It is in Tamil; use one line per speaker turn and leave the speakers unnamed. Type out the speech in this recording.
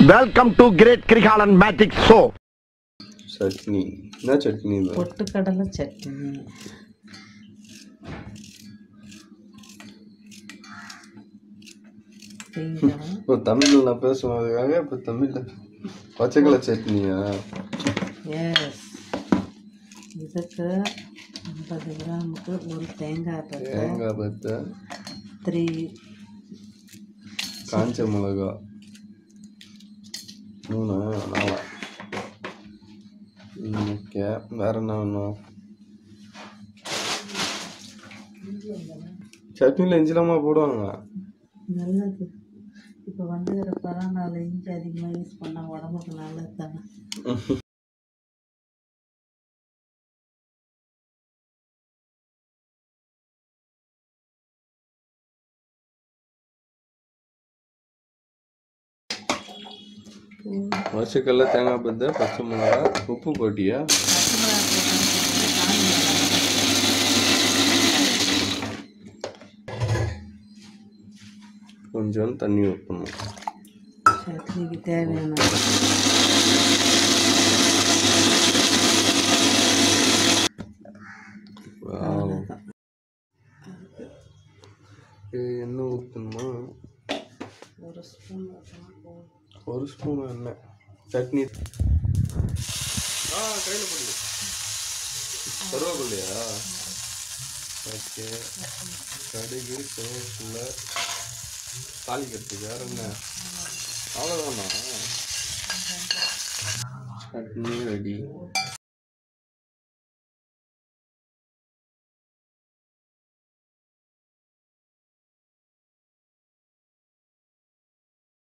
Welcome to great Krikalan magic show
chutney என்ன சட்னி இது
பொட்டுக்கடலை சட்னி தேங்காய்
இப்போ தமிழ்ல நான் பேசுனதுக்காக இப்போ தமிழ்ல பச்சைக்கலை சட்னியா
எஸ் இதுக்கு ஐம்பது கிராமுக்கு ஒரு தேங்காய் பத்தை
தேங்காய் பத்தை
த்ரீ
காஞ்ச மிளகா மூணு நாலா ஓகே வேற என்ன வேணும் சட்னியில் இஞ்சிலாமா போடுவாங்க
நல்லது இப்போ வந்து கொரோனாவில் இஞ்சி அதிகமாக யூஸ் பண்ணால் உடம்புக்கு நல்லது தானே
பச்சைக்கல்ல தேங்காய் பத்தை பச்சை மிளகா உப்பு போட்டியா
பச்சை மிளகாய் போட்டாலும் காஞ்ச மிளகாய்
கொஞ்சம் தண்ணி ஊற்றணும்
சட்னிக்கு தேவையான அவ்வளோதான்
எண்ணெய் ஊற்றணுமா
ஒரு ஸ்பூன் வைக்கலாம் போதும்.
ஒரு ஸ்பூன் எண்ணெய் சட்னி ஆ கையில் போடு கருவேப்பில்லையா ஓகே கடுகு கருவேப்பில்ல தாளிக்கிறதுக்கு வேற என்ன அவ்வளோதானா சட்னி ரெடி